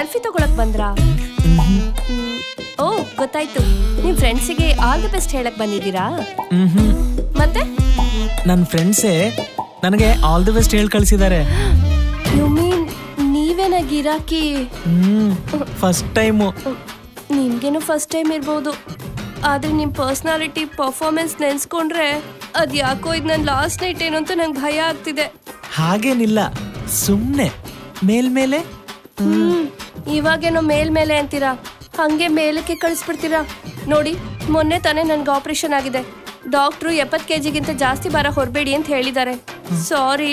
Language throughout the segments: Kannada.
ಸೆಲ್ಫಿ ತಗೊಳಕ್ ಬಂದ್ರಾ ಹ್ಮ್. ಓ ಗೊತ್ತಾಯ್ತು ನಿಮ್ ಫ್ರೆಂಡ್ಸಿಗೆ ಆಲ್ ದಿ ಬೆಸ್ಟ್ ಹೇಳಕ್ ಬಂದಿದ್ದೀರಾ ಹ್ಮ್ ಮತ್ತೆ ನನ್ನ ಫ್ರೆಂಡ್ಸೇ ನನಗೆ ಆಲ್ ದಿ ಬೆಸ್ಟ್ ಹೇಳಿ ಕಳಿಸಿದ್ದಾರೆ ಯು ಮೀನ್ ನೀವೇನ ಗಿರಾಕಿ ಹ್ಮ್ ಫಸ್ಟ್ ಟೈಮು ನಿಮ್ಗೇನು ಫಸ್ಟ್ ಟೈಮ್ ಇರ್ಬೋದು ಆದ್ರೆ ನಿಮ್ ಪರ್ಸನಾಲಿಟಿ ಪರ್ಫಾರ್ಮೆನ್ಸ್ ನೆನ್ಸ್ಕೊಂಡ್ರೆ ಅದ್ ಯಾಕೋ ಇದು ನನ್ನ ಲಾಸ್ಟ್ ನೈಟ್ ಏನು ಅಂತ ನಂಗೆ ಭಯ ಆಗ್ತಿದೆ ಹಾಗೇನಿಲ್ಲ ಸುಮ್ಮನೆ ಮೇಲ್ಮೇಲೆ ಹ್ಮ್ ಇವಾಗೇನೋ ಮೇಲ್ಮೇಲೆ ಅಂತೀರಾ ಹಂಗೆ ಮೇಲಕ್ಕೆ ಕಳಿಸ್ಬಿಡ್ತೀರಾ ನೋಡಿ ಮೊನ್ನೆ ತಾನೇ ನನ್ಗೆ ಆಪರೇಷನ್ ಆಗಿದೆ ಡಾಕ್ಟ್ರು ಎಪ್ಪತ್ತು ಕೆ ಜಿಗಿಂತ ಜಾಸ್ತಿ ಭಾರ ಹೊರಬೇಡಿ ಅಂತ ಹೇಳಿದ್ದಾರೆ ಸಾರಿ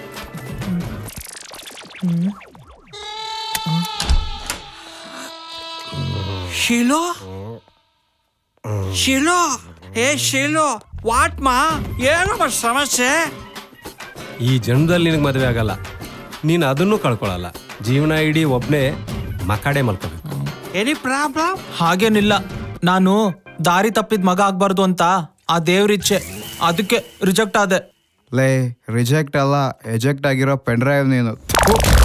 ಶಿಲು ಶಿಲು ಏ ಶಿಲು ವಾಟ್ ಮಾ ಏನಮ್ಮ ಸಮಸ್ಯೆ ಈ ಜನ್ಮದಲ್ಲಿ ನಿನಗೆ ಮದುವೆ ಆಗಲ್ಲ ನೀನು ಅದನ್ನು ಕಳ್ಕೊಳಲ್ಲ ಜೀವನ ಇಡೀ ಒಬ್ಬನೇ ಮಕಾಡೆ ಮಲ್ಕೋಬೇಕು ಎನಿ ಪ್ರಾಬ್ಲಮ್ ಹಾಗೇನಿಲ್ಲ ನಾನು ದಾರಿ ತಪ್ಪಿದ ಮಗ ಆಗ್ಬಾರ್ದು ಅಂತ ಆ ದೇವ್ರಿಚ್ಛೆ ಅದಕ್ಕೆ ರಿಜೆಕ್ಟ್ ಆದೆ ಲೇ ರಿಜೆಕ್ಟ್ ಅಲ್ಲ ಎಜೆಕ್ಟ್ ಆಗಿರೋ ಪೆನ್ ಡ್ರೈವ್ ನೀನು ಥು.